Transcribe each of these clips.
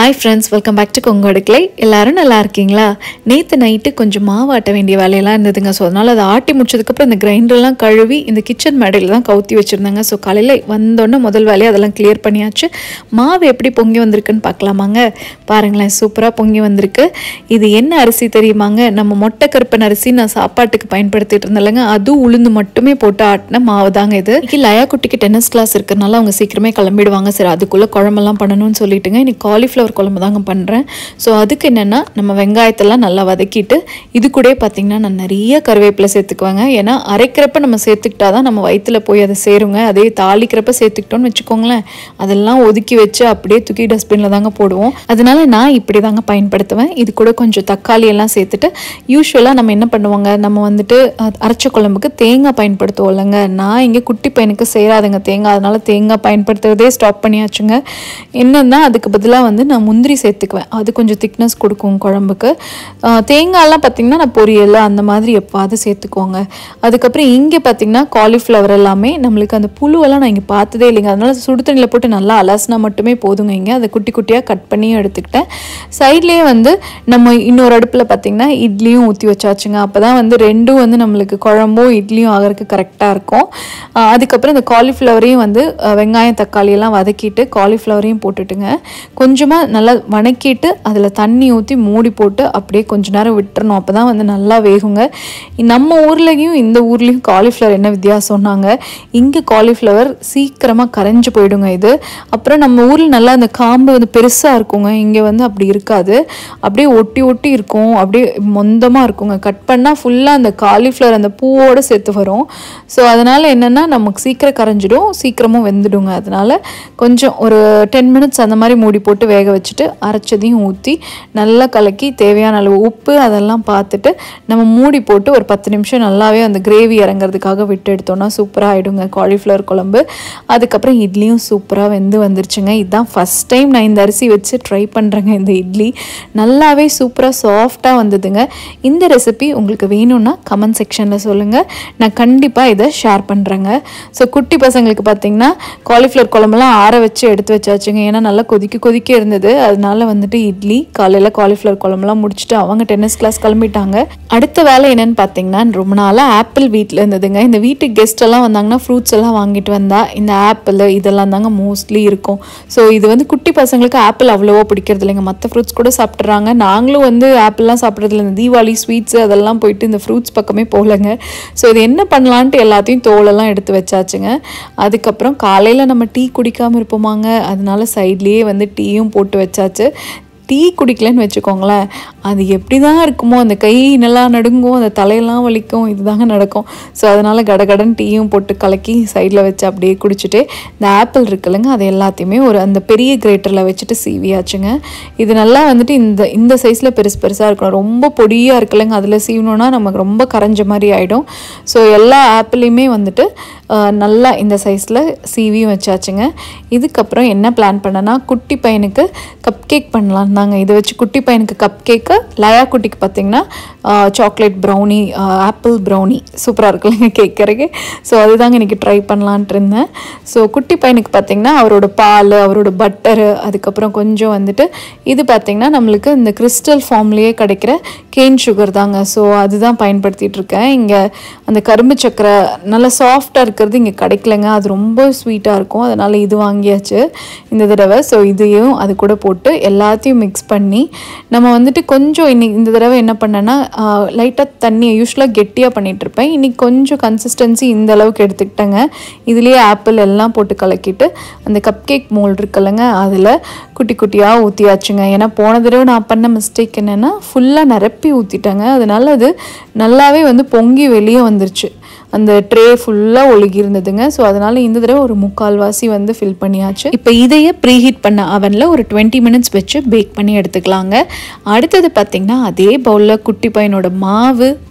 hi friends welcome back to கொங்கோடுக்கலை எல்லாரும் நல்லா இருக்கீங்களா நேற்று நைட்டு கொஞ்சம் மாவு ஆட்ட வேண்டிய வேலையெல்லாம் இருந்ததுங்க ஸோ அதனால் அதை ஆட்டி முடிச்சதுக்கப்புறம் இந்த கிரைண்டர்லாம் கழுவி இந்த கிச்சன் மேடையில் தான் கவுத்தி வச்சுருந்தாங்க ஸோ காலையில் வந்தோடனே முதல் வேலையை அதெல்லாம் கிளியர் பண்ணியாச்சு மாவு எப்படி பொங்கி வந்திருக்குன்னு பார்க்கலாமாங்க பாருங்களேன் சூப்பராக பொங்கி வந்திருக்கு இது என்ன அரிசி தெரியுமாங்க நம்ம மொட்டை கருப்பன் அரிசி நான் சாப்பாட்டுக்கு பயன்படுத்திட்டு இருந்தேன்லங்க அது உளுந்து மட்டுமே போட்டு ஆட்டின மாவு தாங்க இது இன்னைக்கு லயா குட்டிக்கு டென்னிஸ் கிளாஸ் இருக்கிறனால அவங்க சீக்கிரமே கிளம்பிடுவாங்க சரி அதுக்குள்ளே குழம்பெல்லாம் பண்ணணும்னு சொல்லிட்டுங்க இன்னைக்கு காலிஃப்ளவர் குழம்பு தாங்க பண்ணுறேன் ஸோ அதுக்கு என்னென்னா நம்ம வெங்காயத்தெல்லாம் நல்லா வதக்கிட்டு இது கூட பார்த்திங்கன்னா நான் நிறைய கருவேப்பிலை சேர்த்துக்குவேங்க ஏன்னா அரைக்கிறப்ப நம்ம சேர்த்துக்கிட்டா தான் நம்ம வயிற்றுல போய் அதை சேருங்க அதே தாளிக்கிறப்ப சேர்த்துக்கிட்டோம்னு வச்சுக்கோங்களேன் அதெல்லாம் ஒதுக்கி வச்சு அப்படியே தூக்கி டஸ்ட்பினில் தாங்க போடுவோம் அதனால நான் இப்படி தாங்க பயன்படுத்துவேன் இது கூட கொஞ்சம் தக்காளி எல்லாம் சேர்த்துட்டு யூஸ்வலாக நம்ம என்ன பண்ணுவாங்க நம்ம வந்துட்டு அஹ், அரைச்ச குழம்புக்கு தேங்காய் பயன்படுத்துவோம் இல்லைங்க நான் இங்கே குட்டி பையனுக்கு சேராதுங்க தேங்காய் அதனால தேங்காய் பயன்படுத்துறதே ஸ்டாப் பண்ணியாச்சுங்க என்னன்னா அதுக்கு பதிலாக வந்து நான் முந்திரி சேர்த்துக்குவேன் அது கொஞ்சம் திக்னஸ் கொடுக்கும் குழம்புக்கு அஹ், தேங்காய்லாம் பார்த்திங்கன்னா நான் பொரியல் அந்த மாதிரி எப்பாவது சேர்த்துக்குவோங்க அதுக்கப்புறம் இங்கே பார்த்திங்கன்னா காலிஃப்ளவர் எல்லாமே நம்மளுக்கு அந்த புழுவெல்லாம் நான் இங்கே பார்த்ததே இல்லைங்க அதனால சுடு தண்ணியில் போட்டு நல்லா அலசினா மட்டுமே போதுங்க இங்கே அதை குட்டி குட்டியாக கட் பண்ணி எடுத்துக்கிட்டேன் சைட்லேயே வந்து நம்ம இன்னொரு அடுப்பில் பார்த்திங்கன்னா இட்லியும் ஊற்றி வச்சாச்சுங்க அப்போ தான் வந்து ரெண்டும் வந்து நம்மளுக்கு குழம்பும் இட்லியும் ஆகிறதுக்கு கரெக்டாக இருக்கும் அஹ் அதுக்கப்புறம் இந்த காலிஃப்ளவரையும் வந்து அஹ் வெங்காயம் தக்காளி எல்லாம் வதக்கிட்டு காலிஃப்ளவரையும் போட்டுட்டுங்க கொஞ்சமாக நல்லா வணக்கிட்டு அதில் தண்ணி ஊற்றி மூடி போட்டு அப்படியே கொஞ்ச நேரம் விட்டுறணும் அப்போ தான் வந்து நல்லா வேகுங்க நம்ம ஊர்லேயும் இந்த ஊர்லேயும் காலிஃப்ளவர் என்ன வித்தியாசம்னாங்க இங்கே காலிஃப்ளவர் சீக்கிரமாக கரைஞ்சு போயிடுங்க இது அப்புறம் நம்ம ஊரில் நல்லா அந்த காம்பு வந்து பெருசாக இருக்குங்க இங்கே வந்து அப்படி இருக்காது அப்படியே ஒட்டி ஒட்டி இருக்கும் அப்படியே மொந்தமாக இருக்குங்க கட் பண்ணால் ஃபுல்லாக அந்த காலிஃப்ளவர் அந்த பூவோடு சேர்த்து வரும் ஸோ அதனால் என்னென்னா நமக்கு சீக்கிரம் கரைஞ்சிடும் சீக்கிரமும் வெந்துடுங்க அதனால் கொஞ்சம் ஒரு டென் மினிட்ஸ் அந்த மாதிரி மூடி போட்டு வேக வச்சுட்டு அரைச்சதையும் ஊற்றி நல்லா கலக்கி தேவையான அளவு உப்பு அதெல்லாம் பார்த்துட்டு நம்ம மூடி போட்டு ஒரு பத்து நிமிஷம் நல்லாவே அந்த கிரேவி இறங்குறதுக்காக விட்டு எடுத்தோம்னா சூப்பராக ஆகிடுங்க காலிஃப்ளவர் குழம்பு அதுக்கப்புறம் இட்லியும் சூப்பராக வெந்து வந்துருச்சுங்க இதுதான் ஃபஸ்ட் டைம் நான் இந்த அரிசி வச்சு ட்ரை பண்ணுறேங்க இந்த இட்லி நல்லாவே சூப்பராக சாஃப்டாக வந்ததுங்க இந்த ரெசிபி உங்களுக்கு வேணும்னா கமெண்ட் செக்ஷனில் சொல்லுங்கள் நான் கண்டிப்பாக இதை ஷேர் பண்ணுறேங்க ஸோ குட்டி பசங்களுக்கு பார்த்தீங்கன்னா காலிஃப்ளவர் குழம்புலாம் ஆற வச்சு எடுத்து வச்சாச்சுங்க ஏன்னா நல்லா கொதிக்க கொதிக்க இருந்தது அதனால வந்துட்டு இட்லி காலையில் காலிஃப்ளவர் குழம்புலாம் முடிச்சுட்டு அவங்க டென்னிஸ் கிளாஸ் கிளம்பிட்டாங்க அடுத்த வேலை என்னன்னு பார்த்தீங்கன்னா ரொம்ப நாளாக ஆப்பிள் வீட்டில் இருந்ததுங்க இந்த வீட்டுக்கு கெஸ்ட் எல்லாம் வந்தாங்கன்னா ஃப்ரூட்ஸ் எல்லாம் வாங்கிட்டு வந்தா இந்த ஆப்பிள் இதெல்லாம் தாங்க மோஸ்ட்லி இருக்கும் ஸோ இது வந்து குட்டி பசங்களுக்கு ஆப்பிள் அவ்வளோவா பிடிக்கிறது இல்லைங்க மற்ற ஃப்ரூட்ஸ் கூட சாப்பிட்றாங்க நாங்களும் வந்து ஆப்பிள்லாம் சாப்பிட்றது இல்லை இந்த தீபாவளி ஸ்வீட்ஸ் அதெல்லாம் போயிட்டு இந்த ஃப்ரூட்ஸ் பக்கமே போகலங்க ஸோ இது என்ன பண்ணலான்ட்டு எல்லாத்தையும் தோலெல்லாம் எடுத்து வச்சாச்சுங்க அதுக்கப்புறம் காலையில் நம்ம டீ குடிக்காமல் இருப்போமாங்க அதனால சைட்லேயே வந்து டீயும் போட்டு வச்சாச்சு டீ குடிக்கலன்னு வச்சுக்கோங்களேன் அது எப்படி தான் இருக்குமோ அந்த கை நல்லா நடுங்கும் அந்த தலையெல்லாம் வலிக்கும் இதுதாங்க நடக்கும் ஸோ அதனால் கடகடன் டீயும் போட்டு கலக்கி சைடில் வச்சு அப்படியே குடிச்சிட்டு இந்த ஆப்பிள் இருக்குல்லங்க அது எல்லாத்தையுமே ஒரு அந்த பெரிய கிரேட்டரில் வச்சுட்டு சீவியாச்சுங்க இது நல்லா வந்துட்டு இந்த இந்த சைஸில் பெருசு பெருசாக இருக்கணும் ரொம்ப பொடியாக இருக்குல்லங்க அதில் சீவணுன்னா நமக்கு ரொம்ப கரைஞ்ச மாதிரி ஆகிடும் ஸோ எல்லா ஆப்பிளையுமே வந்துட்டு ஆஹ், நல்லா இந்த சைஸில் சீவியும் வச்சாச்சுங்க இதுக்கப்புறம் என்ன பிளான் பண்ணேன்னா குட்டி பையனுக்கு கப் கேக் பண்ணலாம் தாங்க இதை வச்சு குட்டி பையனுக்கு கப் கேக்கு லயா குட்டிக்கு பார்த்தீங்கன்னா சாக்லேட் ப்ரௌனி ஆப்பிள் ப்ரௌனி சூப்பராக இருக்குல்லங்க கேட்கறக்கு ஸோ அதுதாங்க இன்றைக்கி ட்ரை பண்ணலான்ட்டு இருந்தேன் ஸோ குட்டி பையனுக்கு பார்த்தீங்கன்னா அவரோட பால் அவரோட பட்டரு அதுக்கப்புறம் கொஞ்சம் வந்துட்டு இது பார்த்தீங்கன்னா நம்மளுக்கு இந்த கிறிஸ்டல் ஃபார்ம்லேயே கிடைக்கிற கேன் சுகர் தாங்க ஸோ அதுதான் பயன்படுத்திட்டு இருக்கேன் இங்கே அந்த கரும்பு சக்கரை நல்லா சாஃப்டாக இருக்கிறது இங்கே கிடைக்கலங்க அது ரொம்ப ஸ்வீட்டாக இருக்கும் அதனால் இது வாங்கியாச்சு இந்த தடவை ஸோ இதையும் அது கூட போட்டு எல்லாத்தையும் மிக்ஸ் பண்ணி நம்ம வந்துட்டு கொஞ்சம் இன்னைக்கு இந்த தடவை என்ன பண்ணேன்னா லைட்டாக தண்ணியை யூஸ்வலாக கெட்டியாக பண்ணிட்டு இருப்பேன் இன்னைக்கு கொஞ்சம் கன்சிஸ்டன்சி இந்த அளவுக்கு எடுத்துக்கிட்டேங்க இதுலேயே ஆப்பிள் எல்லாம் போட்டு கலக்கிட்டு அந்த கப் கேக் மோல்டு இருக்குல்லங்க அதில் குட்டி குட்டியாக ஊற்றியாச்சுங்க ஏன்னா போன தடவை நான் பண்ண மிஸ்டேக் என்னென்னா ஃபுல்லாக நிரப்பி ஊற்றிட்டேங்க அதனால அது நல்லாவே வந்து பொங்கி வெளியே வந்துருச்சு அந்த ட்ரே ஃபுல்லாக ஒழுகி இருந்ததுங்க ஸோ அதனால் இந்த தடவை ஒரு முக்கால்வாசி வந்து ஃபில் பண்ணியாச்சு இப்போ இதையே ப்ரீஹீட் பண்ண அவனில் ஒரு டுவெண்ட்டி மினிட்ஸ் வச்சு பேக் பண்ணி எடுத்துக்கலாங்க அடுத்தது பார்த்திங்கன்னா அதே பவுலில் குட்டி பையனோட மாவு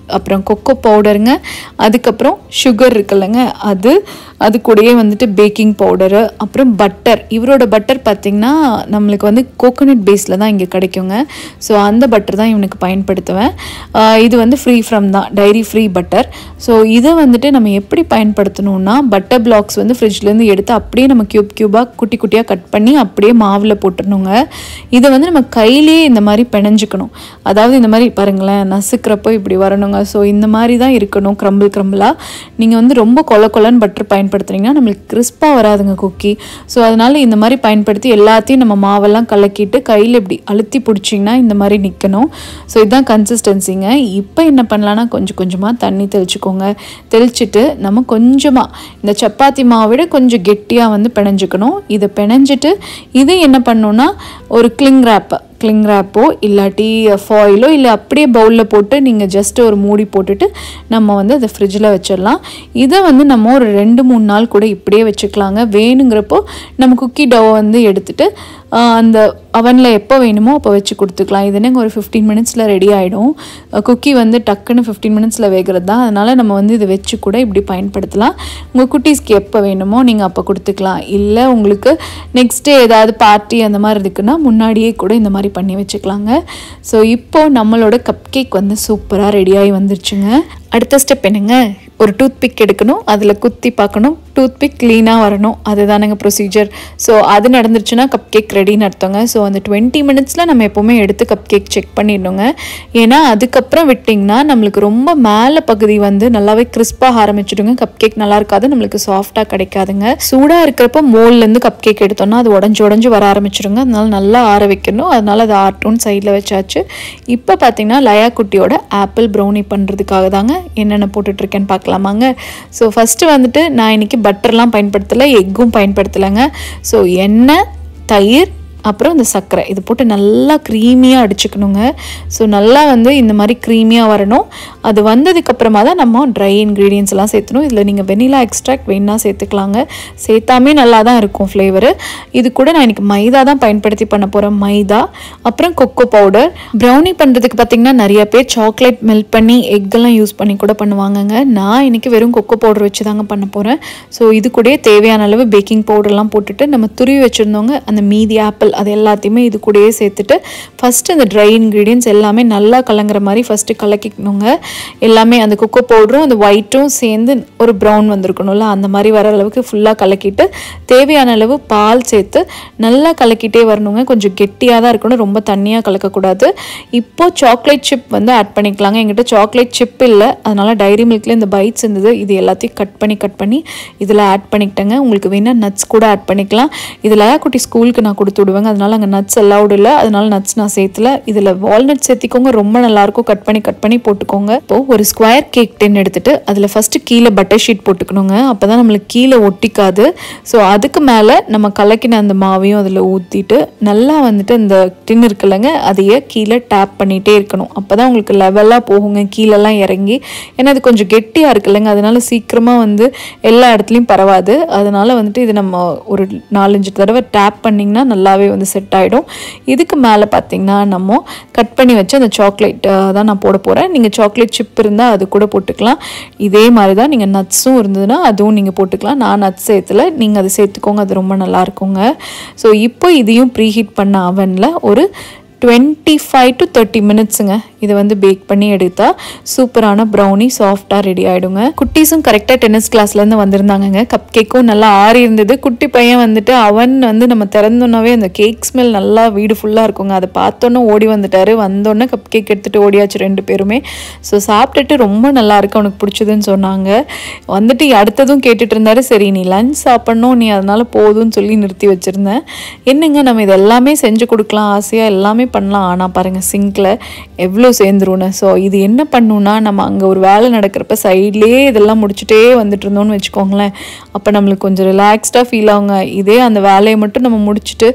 அப்புறம் கொக்கோ பவுடருங்க அதுக்கப்புறம் சுகர் இருக்குல்லங்க அது அது கூடயே வந்துட்டு பேக்கிங் பவுடரு அப்புறம் பட்டர் இவரோட பட்டர் பார்த்திங்கன்னா நம்மளுக்கு வந்து கோகோனட் பேஸில் தான் இங்கே கிடைக்குங்க ஸோ அந்த பட்டர் தான் இவனுக்கு பயன்படுத்துவேன் ஆஹ் இது வந்து ஃப்ரீ ஃப்ரம் தான் டைரி ஃப்ரீ பட்டர் ஸோ இதை வந்துட்டு நம்ம எப்படி பயன்படுத்தணும்னா பட்டர் பிளாக்ஸ் வந்து ஃப்ரிட்ஜ்லேருந்து எடுத்து அப்படியே நம்ம க்யூப் க்யூபாக குட்டி குட்டியாக கட் பண்ணி அப்படியே மாவில் போட்டுடணுங்க இதை வந்து நம்ம கையிலேயே இந்த மாதிரி பிணைஞ்சுக்கணும் அதாவது இந்த மாதிரி பாருங்களேன் நசுக்கிறப்போ இப்படி வரணுங்க ஸோ இந்த மாதிரி தான் இருக்கணும் க்ரம்பிள் க்ரம்பிளாக நீங்கள் வந்து ரொம்ப கொல கொலன்னு பட்டர் பயன்படுத்துனீங்கன்னா நம்மளுக்கு கிறிஸ்பாக வராதுங்க குக்கி ஸோ அதனால் இந்த மாதிரி பயன்படுத்தி எல்லாத்தையும் நம்ம மாவெல்லாம் கலக்கிட்டு கையில் இப்படி அழுத்தி பிடிச்சிங்கன்னா இந்த மாதிரி நிற்கணும் ஸோ இதுதான் கன்சிஸ்டன்சிங்க இப்போ என்ன பண்ணலான்னா கொஞ்சம் கொஞ்சமாக தண்ணி தெளிச்சுக்கோங்க தெளிச்சிட்டு நம்ம கொஞ்சமாக இந்த சப்பாத்தி மாவை விட கொஞ்சம் கெட்டியாக வந்து பிணைஞ்சுக்கணும் இதை பிணைஞ்சிட்டு இது என்ன பண்ணணும்னா ஒரு கிளிங் ரேப்பை கிளிங் ரேப்போ இல்லாட்டி ஃபாயிலோ இல்லை அப்படியே பவுலில் போட்டு நீங்கள் ஜஸ்ட் ஒரு மூடி போட்டுட்டு நம்ம வந்து அதை ஃப்ரிட்ஜில் வச்சிடலாம் இதை வந்து நம்ம ஒரு ரெண்டு மூணு நாள் கூட இப்படியே வச்சுக்கலாங்க வேணுங்கிறப்போ நம்ம குக்கி டவ் வந்து எடுத்துட்டு ஆஹ், அந்த அவனில் எப்போ வேணுமோ அப்போ வச்சு கொடுத்துக்கலாம் இது என்னங்க ஒரு ஃபிஃப்டீன் மினிட்ஸில் ரெடி ஆகிடும் குக்கி வந்து டக்குன்னு ஃபிஃப்டீன் மினிட்ஸில் வேகிறது தான் அதனால் நம்ம வந்து இதை வச்சு கூட இப்படி பயன்படுத்தலாம் உங்கள் குட்டீஸ்க்கு எப்போ வேணுமோ நீங்கள் அப்போ கொடுத்துக்கலாம் இல்லை உங்களுக்கு நெக்ஸ்ட் டே ஏதாவது பார்ட்டி அந்த மாதிரி இருக்குன்னா முன்னாடியே கூட இந்த மாதிரி பண்ணி வச்சுக்கலாங்க ஸோ இப்போ நம்மளோட கப் கேக் வந்து சூப்பராக ரெடியாகி வந்துருச்சுங்க அடுத்த ஸ்டெப் என்னங்க ஒரு டூத் பிக் எடுக்கணும் அதில் குத்தி பார்க்கணும் டூத் பிக் க்ளீனாக வரணும் அதுதானங்க ப்ரொசீஜர் ஸோ அது நடந்துருச்சுன்னா கப் கேக் ரெடின்னு அர்த்தங்க ஸோ அந்த டுவெண்ட்டி மினிட்ஸில் நம்ம எப்போவுமே எடுத்து கப் கேக் செக் பண்ணிடணுங்க ஏன்னா அதுக்கப்புறம் விட்டிங்கன்னா நம்மளுக்கு ரொம்ப மேலே பகுதி வந்து நல்லாவே கிறிஸ்பாக ஆரம்பிச்சிடுங்க கப் கேக் நல்லா இருக்காது நம்மளுக்கு சாஃப்டாக கிடைக்காதுங்க சூடாக இருக்கிறப்ப மோல்லேருந்து கப் கேக் எடுத்தோம்னா அது உடஞ்சி உடஞ்சி வர ஆரம்பிச்சிடுங்க அதனால நல்லா ஆற வைக்கணும் அதனால அது ஆர்டோன் சைடில் வச்சாச்சு இப்போ பார்த்தீங்கன்னா லயா குட்டியோட ஆப்பிள் ப்ரௌனி பண்ணுறதுக்காக தாங்க என்னென்ன போட்டுட்ருக்கேன்னு பார்க்கலாமாங்க ஸோ ஃபஸ்ட்டு வந்துட்டு நான் இன்னைக்கு பட்டர்லாம் பயன்படுத்தலை எக்கும் பயன்படுத்தலைங்க ஸோ எண்ணெய் தயிர் அப்புறம் இந்த சர்க்கரை இது போட்டு நல்லா க்ரீமியாக அடிச்சுக்கணுங்க ஸோ நல்லா வந்து இந்த மாதிரி க்ரீமியாக வரணும் அது வந்ததுக்கப்புறமா தான் நம்ம ட்ரை இன்க்ரீடியன்ஸ் எல்லாம் சேர்த்தணும் இதில் நீங்கள் வெனிலா எக்ஸ்ட்ராக்ட் வேணா சேர்த்துக்கலாங்க சேர்த்தாமே நல்லா தான் இருக்கும் ஃப்ளேவரு இது கூட நான் இன்னைக்கு மைதா தான் பயன்படுத்தி பண்ண போகிறேன் மைதா அப்புறம் கொக்கோ பவுடர் ப்ரௌனி பண்ணுறதுக்கு பார்த்தீங்கன்னா நிறைய பேர் சாக்லேட் மெல்ட் பண்ணி எக்கெல்லாம் யூஸ் பண்ணி கூட பண்ணுவாங்கங்க நான் இன்னைக்கு வெறும் கொக்கோ பவுடர் வச்சு தாங்க பண்ண போகிறேன் ஸோ இது கூடயே தேவையான அளவு பேக்கிங் பவுடர்லாம் போட்டுட்டு நம்ம துருவி வச்சுருந்தோங்க அந்த மீதி ஆப்பிள் அது எல்லாத்தையுமே இது கூடயே சேர்த்துட்டு ஃபஸ்ட்டு அந்த ட்ரை இன்க்ரீடியன்ஸ் எல்லாமே நல்லா கலங்குற மாதிரி ஃபஸ்ட்டு கலக்கிக்கணுங்க எல்லாமே அந்த கொக்கோ பவுடரும் அந்த ஒயிட்டும் சேர்ந்து ஒரு ப்ரௌன் வந்திருக்கணும்ல அந்த மாதிரி வர அளவுக்கு ஃபுல்லாக கலக்கிட்டு தேவையான அளவு பால் சேர்த்து நல்லா கலக்கிட்டே வரணுங்க கொஞ்சம் கெட்டியாக தான் இருக்கணும் ரொம்ப தண்ணியாக கலக்கக்கூடாது இப்போ சாக்லேட் சிப் வந்து ஆட் பண்ணிக்கலாங்க எங்கிட்ட சாக்லேட் சிப் இல்லை அதனால டைரி மில்க்ல இந்த பைட்ஸ் இருந்தது இது எல்லாத்தையும் கட் பண்ணி கட் பண்ணி இதில் ஆட் பண்ணிக்கிட்டேங்க உங்களுக்கு வேணால் நட்ஸ் கூட ஆட் பண்ணிக்கலாம் இதில் குட்டி ஸ்கூலுக்கு நான் கொடுத்து விடுவேங்க அதனால அங்கே நட்ஸ் அலௌடு இல்லை அதனால நட்ஸ் நான் சேர்த்துல இதில் வால்நட் சேர்த்திக்கோங்க ரொம்ப நல்லாயிருக்கும் கட் பண்ணி கட் பண்ணி போட்டுக்கோங்க இப்போ ஒரு ஸ்கொயர் கேக் டின் எடுத்துட்டு அதில் ஃபஸ்ட்டு கீழே பட்டர் ஷீட் போட்டுக்கணுங்க அப்போ தான் நம்மளுக்கு கீழே ஒட்டிக்காது ஸோ அதுக்கு மேலே நம்ம கலக்கின அந்த மாவையும் அதில் ஊற்றிட்டு நல்லா வந்துட்டு அந்த டின் இருக்குல்லங்க அதையே கீழே டேப் பண்ணிகிட்டே இருக்கணும் அப்போ தான் உங்களுக்கு லெவலாக போகுங்க கீழெல்லாம் இறங்கி ஏன்னா அது கொஞ்சம் கெட்டியாக இருக்குல்லங்க அதனால சீக்கிரமாக வந்து எல்லா இடத்துலையும் பரவாது அதனால வந்துட்டு இது நம்ம ஒரு நாலஞ்சு தடவை டேப் பண்ணிங்கன்னா நல்லாவே வந்து செட் ஆகிடும் இதுக்கு மேலே பார்த்தீங்கன்னா நம்ம கட் பண்ணி வச்சு அந்த சாக்லேட் தான் நான் போட போகிறேன் நீங்கள் சாக்லேட் சிப் இருந்தால் அது கூட போட்டுக்கலாம் இதே மாதிரி தான் நீங்கள் நட்ஸும் இருந்ததுன்னா அதுவும் நீங்கள் போட்டுக்கலாம் நான் நட்ஸ் சேர்த்துல நீங்கள் அதை சேர்த்துக்கோங்க அது ரொம்ப நல்லா இருக்குங்க ஸோ இப்போ இதையும் ப்ரீஹீட் பண்ண அவனில் ஒரு டுவெண்ட்டி ஃபைவ் டு தேர்ட்டி மினிட்ஸுங்க இதை வந்து பேக் பண்ணி எடுத்தா சூப்பரான ப்ரௌனி சாஃப்டாக ரெடி ஆகிடுங்க குட்டீஸும் கரெக்டாக டென்னிஸ் கிளாஸ்லேருந்து வந்திருந்தாங்கங்க கப் கேக்கும் நல்லா ஆறி இருந்தது குட்டி பையன் வந்துட்டு அவன் வந்து நம்ம திறந்தோன்னாவே அந்த கேக் ஸ்மெல் நல்லா வீடு ஃபுல்லாக இருக்குங்க அதை பார்த்தோன்னே ஓடி வந்துட்டாரு வந்தோடனே கப் கேக் எடுத்துகிட்டு ஓடியாச்சு ரெண்டு பேருமே ஸோ சாப்பிட்டுட்டு ரொம்ப நல்லா இருக்கு அவனுக்கு பிடிச்சதுன்னு சொன்னாங்க வந்துட்டு அடுத்ததும் கேட்டுட்டு இருந்தாரு சரி நீ லஞ்ச் சாப்பிட்ணும் நீ அதனால போதும்னு சொல்லி நிறுத்தி வச்சுருந்தேன் என்னங்க நம்ம இது எல்லாமே செஞ்சு கொடுக்கலாம் ஆசையாக எல்லாமே பண்ணலாம் ஆனால் பாருங்கள் சிங்கில் எவ்வளோ சேர்ந்துருன்னு ஸோ இது என்ன பண்ணுன்னா நம்ம அங்கே ஒரு வேலை நடக்கிறப்ப சைட்லேயே இதெல்லாம் முடிச்சுட்டே வந்துட்டு இருந்தோம்னு வச்சுக்கோங்களேன் அப்போ நம்மளுக்கு கொஞ்சம் ரிலாக்ஸ்டாக ஃபீல் ஆகுங்க இதே அந்த வேலையை மட்டும் நம்ம முடிச்சுட்டு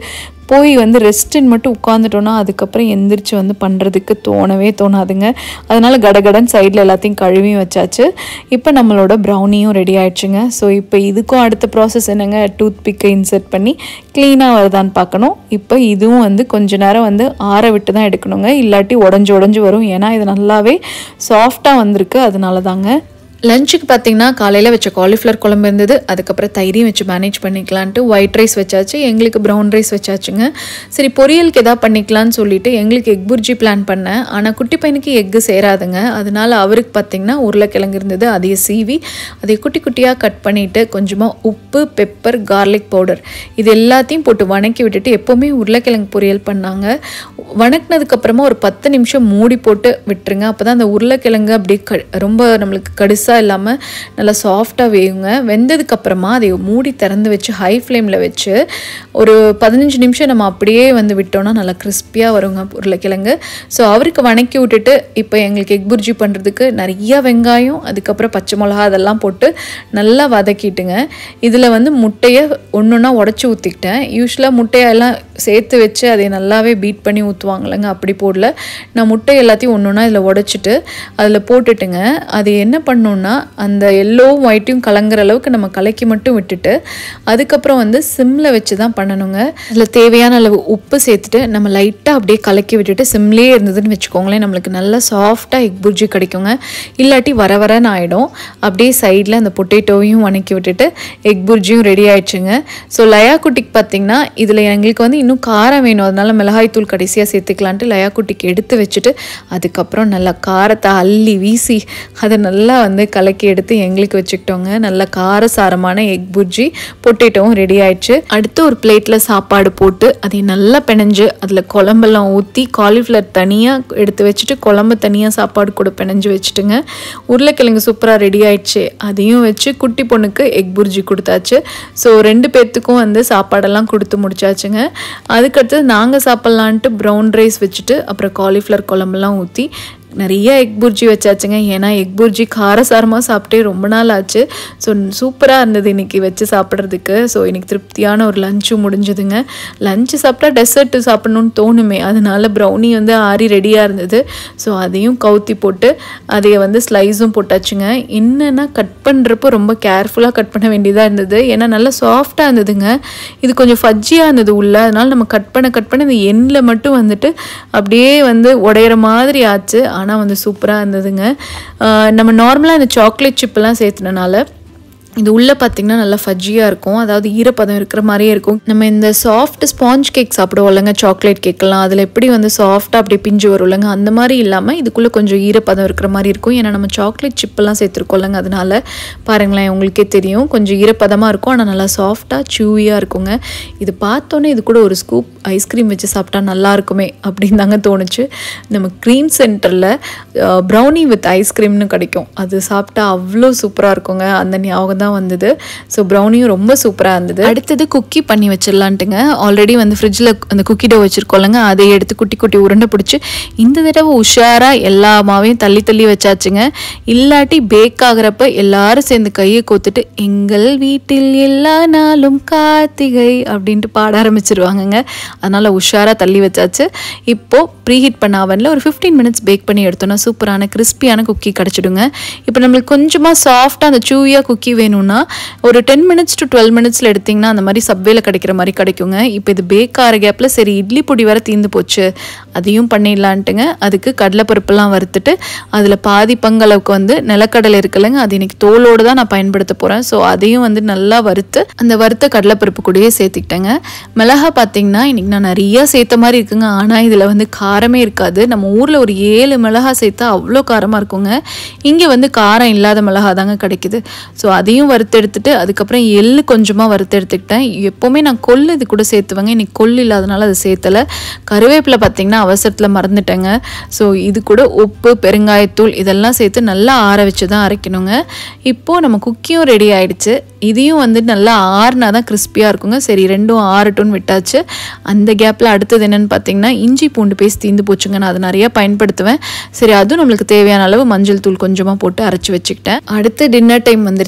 போய் வந்து ரெஸ்ட்டுன்னு மட்டும் உட்காந்துட்டோன்னா அதுக்கப்புறம் எந்திரிச்சு வந்து பண்ணுறதுக்கு தோணவே தோணாதுங்க அதனால கடகடன் சைடில் எல்லாத்தையும் கழுவி வச்சாச்சு இப்போ நம்மளோட ப்ரௌனியும் ரெடி ஆயிடுச்சுங்க ஸோ இப்போ இதுக்கும் அடுத்த ப்ராசஸ் என்னங்க டூத் பிக்கை இன்சர்ட் பண்ணி க்ளீனாக வருதான்னு பார்க்கணும் இப்போ இதுவும் வந்து கொஞ்ச நேரம் வந்து ஆற விட்டு தான் எடுக்கணுங்க இல்லாட்டி உடஞ்சி உடஞ்சி வரும் ஏன்னா இது நல்லாவே சாஃப்டாக வந்திருக்கு அதனால தாங்க லஞ்சுக்கு பார்த்தீங்கன்னா காலையில் வச்ச காலிஃப்ளவர் குழம்பு இருந்தது அதுக்கப்புறம் தயிரையும் வச்சு மேனேஜ் பண்ணிக்கலான்ட்டு ஒயிட் ரைஸ் வச்சாச்சு எங்களுக்கு ப்ரௌன் ரைஸ் வச்சாச்சுங்க சரி பொரியலுக்கு எதாவது பண்ணிக்கலான்னு சொல்லிட்டு எங்களுக்கு எக் புர்ஜி பிளான் பண்ணேன் ஆனால் குட்டி பையனுக்கு எக்கு சேராதுங்க அதனால அவருக்கு பார்த்தீங்கன்னா உருளைக்கிழங்கு இருந்தது அதையே சீவி அதை குட்டி குட்டியாக கட் பண்ணிவிட்டு கொஞ்சமாக உப்பு பெப்பர் கார்லிக் பவுடர் இது எல்லாத்தையும் போட்டு வணக்கி விட்டுட்டு எப்போவுமே உருளைக்கிழங்கு பொரியல் பண்ணாங்க வணக்கினதுக்கப்புறமா ஒரு பத்து நிமிஷம் மூடி போட்டு விட்டுருங்க அப்போ தான் அந்த உருளைக்கிழங்கு அப்படியே க ரொம்ப நம்மளுக்கு கடுசாக இல்லாமல் நல்லா சாஃப்டாக வேகுங்க வெந்ததுக்கப்புறமா அதை மூடி திறந்து வச்சு ஹை ஃப்ளேமில் வச்சு ஒரு பதினஞ்சு நிமிஷம் நம்ம அப்படியே வந்து விட்டோம்னா நல்லா கிறிஸ்பியாக வருங்க உருளைக்கிழங்கு ஸோ அவருக்கு வணக்கி விட்டுட்டு இப்போ எங்களுக்கு எக் புர்ஜி பண்ணுறதுக்கு நிறைய வெங்காயம் அதுக்கப்புறம் பச்சை மிளகா அதெல்லாம் போட்டு நல்லா வதக்கிட்டுங்க இதில் வந்து முட்டையை ஒன்று ஒன்றா உடச்சி ஊற்றிக்கிட்டேன் யூஸ்வலாக முட்டையெல்லாம் சேர்த்து வச்சு அதை நல்லாவே பீட் பண்ணி ஊற்றுவாங்களேங்க அப்படி போடல நான் முட்டை எல்லாத்தையும் ஒன்று ஒன்றா இதில் உடச்சிட்டு அதில் போட்டுட்டுங்க அது என்ன பண்ணோன்னா அந்த எல்லோவும் ஒயிட்டையும் கலங்குற அளவுக்கு நம்ம கலக்கி மட்டும் விட்டுட்டு அதுக்கப்புறம் வந்து சிம்மில் வச்சு தான் பண்ணணுங்க அதில் தேவையான அளவு உப்பு சேர்த்துட்டு நம்ம லைட்டாக அப்படியே கலக்கி விட்டுட்டு சிம்லேயே இருந்ததுன்னு வச்சுக்கோங்களேன் நம்மளுக்கு நல்லா சாஃப்டாக எக் புர்ஜி கிடைக்குங்க இல்லாட்டி வர வரன்னு ஆகிடும் அப்படியே சைடில் அந்த பொட்டேட்டோவையும் வணக்கி விட்டுட்டு எக் புர்ஜியும் ரெடி ஆயிடுச்சுங்க ஸோ லயா குட்டிக்கு பார்த்தீங்கன்னா இதில் எங்களுக்கு வந்து இன்னும் காரம் வேணும் அதனால மிளகாய்த்தூள் கடைசியாக சேர்த்துக்கலான்ட்டு லயா குட்டிக்கு எடுத்து வச்சுட்டு அதுக்கப்புறம் நல்லா காரத்தை அள்ளி வீசி அதை நல்லா வந்து கலக்கி எடுத்து எங்களுக்கு வச்சுக்கிட்டோங்க நல்லா காரசாரமான எக் புர்ஜி பொட்டேட்டோவும் ரெடி ஆயிடுச்சு அடுத்து ஒரு பிளேட்டில் சாப்பாடு போட்டு அதை நல்லா பிணைஞ்சு அதில் குழம்பெல்லாம் ஊற்றி காலிஃப்ளவர் தனியாக எடுத்து வச்சுட்டு குழம்பு தனியாக சாப்பாடு கூட பிணைஞ்சு வச்சுட்டுங்க உருளைக்கிழங்கு சூப்பராக ரெடி ஆயிடுச்சு அதையும் வச்சு குட்டி பொண்ணுக்கு எக் புர்ஜி கொடுத்தாச்சு ஸோ ரெண்டு பேர்த்துக்கும் வந்து சாப்பாடெல்லாம் கொடுத்து முடிச்சாச்சுங்க அதுக்கடுத்து நாங்கள் சாப்பிட்லான்ட்டு ப்ரௌன் ரைஸ் வச்சுட்டு அப்புறம் காலிஃப்ளவர் குழம்புலாம் ஊற்றி நிறைய எக் புர்ஜி வச்சாச்சுங்க ஏன்னா எக் புர்ஜி காரசாரமாக சாப்பிட்டே ரொம்ப நாள் ஆச்சு ஸோ சூப்பராக இருந்தது இன்றைக்கி வச்சு சாப்பிட்றதுக்கு ஸோ இன்றைக்கி திருப்தியான ஒரு லஞ்சும் முடிஞ்சுதுங்க லஞ்சு சாப்பிட்டா டெசர்ட்டு சாப்பிட்ணுன்னு தோணுமே அதனால ப்ரௌனி வந்து ஆறி ரெடியாக இருந்தது ஸோ அதையும் கவுத்தி போட்டு அதை வந்து ஸ்லைஸும் போட்டாச்சுங்க என்னென்னா கட் பண்ணுறப்போ ரொம்ப கேர்ஃபுல்லாக கட் பண்ண வேண்டியதாக இருந்தது ஏன்னா நல்லா சாஃப்டாக இருந்ததுங்க இது கொஞ்சம் ஃபஜ்ஜியாக இருந்தது உள்ள அதனால நம்ம கட் பண்ண கட் பண்ண இந்த எண்ணில் மட்டும் வந்துட்டு அப்படியே வந்து உடையிற மாதிரி ஆச்சு ஆனால் வந்து சூப்பராக இருந்ததுங்க ஆஹ் நம்ம நார்மலாக இந்த சாக்லேட் சிப்பெல்லாம் சேர்த்துனனால இது உள்ளே பார்த்தீங்கன்னா நல்லா ஃபஜ்ஜியாக இருக்கும் அதாவது ஈரப்பதம் இருக்கிற மாதிரியே இருக்கும் நம்ம இந்த சாஃப்ட் ஸ்பாஞ்ச் கேக் சாப்பிடுவோம் இல்லைங்க சாக்லேட் கேக்கெல்லாம் அதில் எப்படி வந்து சாஃப்டாக அப்படியே பிஞ்சு வரும் இல்லைங்க அந்த மாதிரி இல்லாமல் இதுக்குள்ளே கொஞ்சம் ஈரப்பதம் இருக்கிற மாதிரி இருக்கும் ஏன்னா நம்ம சாக்லேட் சிப்பெல்லாம் சேர்த்துருக்கோம் இல்லைங்க அதனால பாருங்களேன் உங்களுக்கே தெரியும் கொஞ்சம் ஈரப்பதமாக இருக்கும் ஆனால் நல்லா சாஃப்டாக சூவியாக இருக்குங்க இது பார்த்தோன்னே இது கூட ஒரு ஸ்கூப் ஐஸ்கிரீம் வச்சு சாப்பிட்டா நல்லா இருக்குமே அப்படின்னு தாங்க தோணுச்சு நம்ம க்ரீம் சென்டரில் ப்ரௌனி வித் ஐஸ்கிரீம்னு கிடைக்கும் அது சாப்பிட்டா அவ்வளோ சூப்பராக இருக்குங்க அந்த ஞாபகம் தான் வந்தது ஸோ ப்ரௌனியும் ரொம்ப சூப்பராக இருந்தது அடுத்தது குக்கி பண்ணி வச்சிடலான்ட்டுங்க ஆல்ரெடி வந்து ஃப்ரிட்ஜில் அந்த குக்கி டோ வச்சுருக்கோம்லங்க அதை எடுத்து குட்டி குட்டி உருண்டை பிடிச்சி இந்த தடவை உஷாராக எல்லா மாவையும் தள்ளி தள்ளி வச்சாச்சுங்க இல்லாட்டி பேக் ஆகிறப்ப எல்லாரும் சேர்ந்து கையை கோத்துட்டு எங்கள் வீட்டில் எல்லா நாளும் கார்த்திகை அப்படின்ட்டு பாட ஆரம்பிச்சிருவாங்கங்க அதனால் உஷாராக தள்ளி வச்சாச்சு இப்போது ப்ரீஹீட் பண்ண அவனில் ஒரு ஃபிஃப்டீன் மினிட்ஸ் பேக் பண்ணி எடுத்தோன்னா சூப்பரான கிறிஸ்பியான குக்கி கிடச்சிடுங்க இப்போ நம்மளுக்கு கொஞ்சமாக சாஃப்டாக அந்த சூவியாக குக்கி வேணும்னா ஒரு டென் மினிட்ஸ் டு டுவெல் மினிட்ஸில் எடுத்திங்கன்னா அந்த மாதிரி சப்வேல கிடைக்கிற மாதிரி கிடைக்குங்க இப்போ இது பேக் ஆகிற கேப்பில் சரி இட்லி பொடி வர தீர்ந்து போச்சு அதையும் பண்ணிடலான்ட்டுங்க அதுக்கு கடலைப்பருப்பெல்லாம் வறுத்துட்டு அதில் பாதி பங்களவுக்கு வந்து நிலக்கடலை இருக்குல்லங்க அது இன்னைக்கு தோலோடு தான் நான் பயன்படுத்த போகிறேன் ஸோ அதையும் வந்து நல்லா வறுத்து அந்த வறுத்த கடலைப்பருப்பு கூடயே சேர்த்துக்கிட்டேங்க மிளகா பார்த்தீங்கன்னா இன்னைக்கு நான் நிறைய சேர்த்த மாதிரி இருக்குங்க ஆனால் இதில் வந்து காரமே இருக்காது நம்ம ஊரில் ஒரு ஏழு மிளகா சேர்த்தா அவ்வளோ காரமாக இருக்குங்க இங்கே வந்து காரம் இல்லாத மிளகா தாங்க கிடைக்குது ஸோ அதையும் வறுத்தெடுத்துட்டு அதுக்கப்புறம் எள்ளு கொஞ்சமாக வறுத்தெடுத்துக்கிட்டேன் எப்போவுமே நான் கொள்ளு இது கூட சேர்த்துவேங்க இன்னைக்கு கொள்ளு இல்லாதனால அதை சேர்த்தலை கருவேப்பிலை பார்த்தீங்கன்னா அவசரத்தில் மறந்துட்டேங்க ஸோ இது கூட உப்பு பெருங்காயத்தூள் இதெல்லாம் சேர்த்து நல்லா ஆற வச்சு தான் அரைக்கணுங்க இப்போது நம்ம குக்கியும் ரெடி ஆயிடுச்சு இதையும் வந்து நல்லா ஆறுனா தான் கிறிஸ்பியாக இருக்குங்க சரி ரெண்டும் ஆறட்டும்னு விட்டாச்சு அந்த கேப்பில் அடுத்தது என்னன்னு பார்த்தீங்கன்னா இஞ்சி பூண்டு பேஸ்ட் தீந்து போச்சுங்க நான் அதை நிறைய பயன்படுத்துவேன் சரி அதுவும் நம்மளுக்கு தேவையான அளவு மஞ்சள் தூள் கொஞ்சமாக போட்டு அரைச்சி வச்சுக்கிட்டேன் அடுத்து டின்னர் டைம் வந்துருச்சுங்க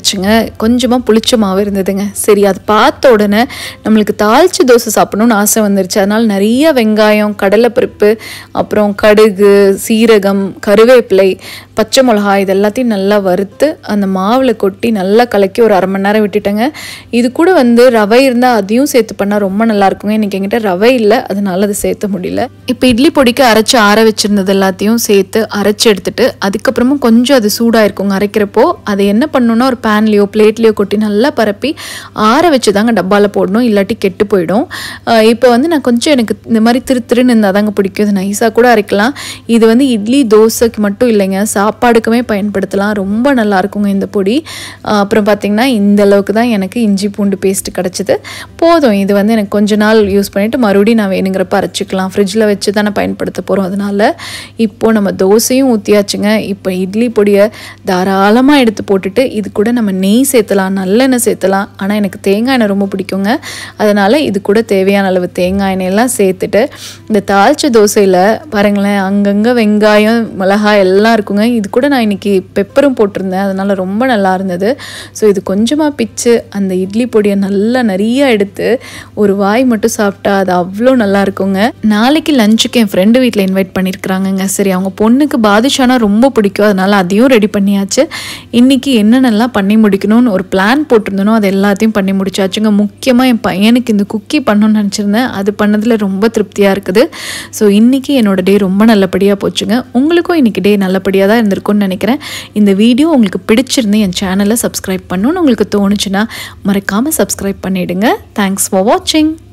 கொஞ்சமாக புளிச்ச மாவு இருந்ததுங்க சரி அது பார்த்த உடனே நம்மளுக்கு தாளிச்சு தோசை சாப்பிடணும்னு ஆசை வந்துருச்சு அதனால் நிறைய வெங்காயம் கடலைப்பருப்பு அப்புறம் கடுகு சீரகம் கருவேப்பிலை பச்சை மிளகா இது எல்லாத்தையும் நல்லா வறுத்து அந்த மாவில் கொட்டி நல்லா கலக்கி ஒரு அரை மணி நேரம் விட்டுட்டேங்க இது கூட வந்து ரவை இருந்தால் அதையும் சேர்த்து பண்ணால் ரொம்ப நல்லா இருக்குங்க இன்றைக்கி என்கிட்ட ரவை இல்லை அதனால அதை சேர்த்த முடியல இப்போ இட்லி பொடிக்கு அரைச்சி ஆற வச்சிருந்தது எல்லாத்தையும் சேர்த்து அரைச்சி எடுத்துட்டு அதுக்கப்புறமும் கொஞ்சம் அது சூடாக இருக்குங்க அரைக்கிறப்போ அதை என்ன பண்ணணும்னா ஒரு பேன்லேயோ பிளேட்லேயோ கொட்டி நல்லா பரப்பி ஆற வச்சு தாங்க டப்பாவில் போடணும் இல்லாட்டி கெட்டு போயிடும் அஹ் இப்போ வந்து நான் கொஞ்சம் எனக்கு இந்த மாதிரி திரு திருன்னு இருந்தால் தாங்க பிடிக்கும் இது நைஸாக கூட அரைக்கலாம் இது வந்து இட்லி தோசைக்கு மட்டும் இல்லைங்க சாப்பாடுக்குமே பயன்படுத்தலாம் ரொம்ப நல்லா இருக்குங்க இந்த பொடி அஹ் அப்புறம் பார்த்திங்கன்னா இந்த அளவுக்கு தான் எனக்கு இஞ்சி பூண்டு பேஸ்ட் கிடச்சிது போதும் இது வந்து எனக்கு கொஞ்ச நாள் யூஸ் பண்ணிவிட்டு மறுபடியும் நான் வேணுங்கிறப்ப அரைச்சிக்கலாம் ஃப்ரிட்ஜில் வச்சு தானே பயன்படுத்த போகிறோம் அதனால இப்போது நம்ம தோசையும் ஊற்றியாச்சுங்க இப்போ இட்லி பொடியை தாராளமாக எடுத்து போட்டுட்டு இது கூட நம்ம நெய் சேர்த்தலாம் நல்லெண்ணெய் சேர்த்தலாம் ஆனால் எனக்கு தேங்காய் எண்ணெய் ரொம்ப பிடிக்குங்க அதனால் இது கூட தேவையான அளவு தேங்காய் எண்ணெயெல்லாம் சேர்த்துட்டு இந்த தாளிச்ச தோசையில் பாருங்களேன் அங்கங்கே வெங்காயம் மிளகாய் எல்லாம் இருக்குங்க இது கூட நான் இன்னைக்கு பெப்பரும் போட்டிருந்தேன் அதனால் ரொம்ப நல்லா இருந்தது ஸோ இது கொஞ்சமாக பிச்சு அந்த இட்லி பொடியை நல்லா நிறைய எடுத்து ஒரு வாய் மட்டும் சாப்பிட்டா அது அவ்வளோ நல்லா இருக்குங்க நாளைக்கு லஞ்சுக்கு என் ஃப்ரெண்டு வீட்டில் இன்வைட் பண்ணியிருக்கிறாங்கங்க சரி அவங்க பொண்ணுக்கு பாதுஷானா ரொம்ப பிடிக்கும் அதனால அதையும் ரெடி பண்ணியாச்சு இன்னைக்கு என்னென்னலாம் பண்ணி முடிக்கணும்னு ஒரு பிளான் போட்டிருந்தனோ அது எல்லாத்தையும் பண்ணி முடிச்சாச்சுங்க முக்கியமாக என் பையனுக்கு இந்த குக்கி பண்ணணும்னு நினச்சிருந்தேன் அது பண்ணதில் ரொம்ப திருப்தியாக இருக்குது ஸோ இன்னைக்கு என்னோட டே ரொம்ப நல்லபடியாக போச்சுங்க உங்களுக்கும் இன்னைக்கு டே நல்லபடியாக தான் இருந்திருக்கும்னு நினைக்கிறேன் இந்த வீடியோ உங்களுக்கு பிடிச்சிருந்து என் சேனலை சப்ஸ்கிரைப் பண்ணணும்னு உங்களுக்கு தோணுச்சுன்னா மறக்காமல் சப்ஸ்கிரைப் பண்ணிவிடுங்க தேங்க்ஸ் ஃபார் வாட்சிங்